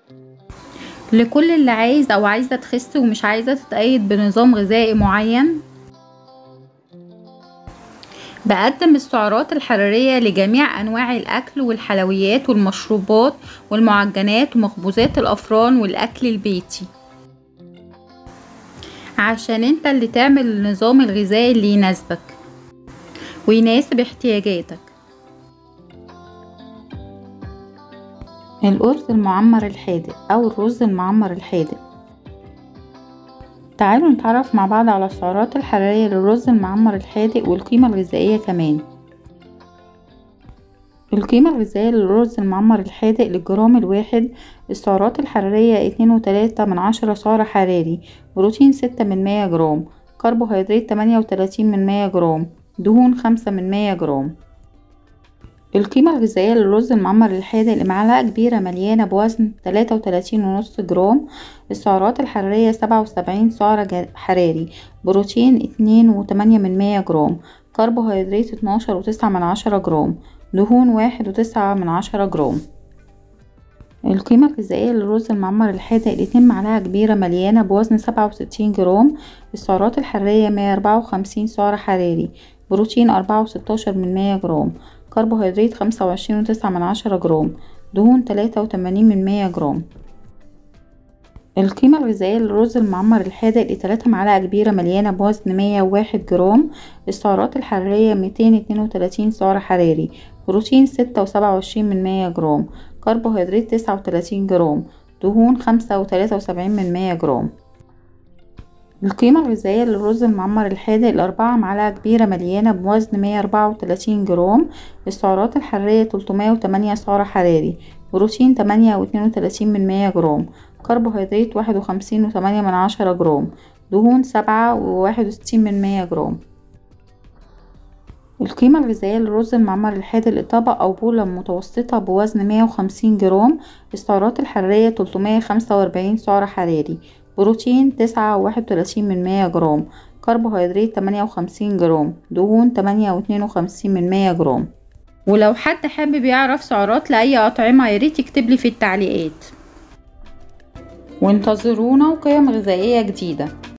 لكل اللي عايز او عايزة تخس ومش عايزة تتقيد بنظام غذائي معين بقدم السعرات الحرارية لجميع أنواع الأكل والحلويات والمشروبات والمعجنات ومخبوزات الأفران والأكل البيتي عشان انت اللي تعمل النظام الغذائي اللي يناسبك ويناسب احتياجاتك الأرز المعمر الحادق أو الرز المعمر الحادق تعالوا نتعرف مع بعض على السعرات الحرارية للرز المعمر الحادق والقيمة الغذائية كمان القيمة الغذائية للرز المعمر الحادق للجرام الواحد السعرات الحرارية اتنين وتلاتة من عشرة سعر حراري بروتين ستة من مية جرام كربوهيدرات تمانية وتلاتين من مية جرام دهون خمسة من مية جرام القيمة الغذائية للرز المعمر الحادق لمعلقة كبيرة مليانة بوزن تلاتة وتلاتين ونص جرام السعرات الحرارية سبعة وسبعين سعر حراري بروتين اتنين وتمانية من مية جرام كربوهيدرات اتناشر وتسعة من عشرة جرام دهون واحد وتسعة من عشرة جرام القيمة الغذائية للرز المعمر الحادق لاتنين معلقة كبيرة مليانة بوزن سبعة وستين جرام السعرات الحرارية مية أربعة وخمسين سعر حراري بروتين أربعة وستاشر من مية جرام كربوهيدرات خمسة وعشرين وتسعة من عشرة جرام دهون تلاتة وتمانين من مية جرام القيمة الغذائية للرز المعمر الحادق لتلاتة معلقة كبيرة مليانة بوزن مية وواحد جرام السعرات الحرارية ميتين اتنين وتلاتين سعر حراري بروتين ستة وسبعة وعشرين من مية جرام كربوهيدرات تسعة وتلاتين جرام دهون خمسة وتلاتة وسبعين من مية جرام القيمة الغذائية للرز المعمر الحادق لأربعة معلقة كبيرة مليانة بوزن مية أربعة وتلاتين جرام السعرات الحرارية تلتمية وتمانية سعر حراري بروتين تمانية واتنين وتلاتين من مية جرام كربوهيدرات واحد وخمسين وتمانية من عشرة جرام دهون سبعة وواحد وستين من مية جرام القيمة الغذائية للرز المعمر الحادق لطبق أو بولة متوسطة بوزن مية وخمسين جرام السعرات الحرارية تلتمية خمسة وأربعين سعر حراري بروتين تسعة وواحد وتلاتين من مية جرام كربوهيدرات تمانية وخمسين جرام دهون تمانية واتنين وخمسين من مية جرام ولو حد حابب يعرف سعرات لأي أطعمة ياريت يكتبلي في التعليقات وانتظرونا وقيم غذائية جديدة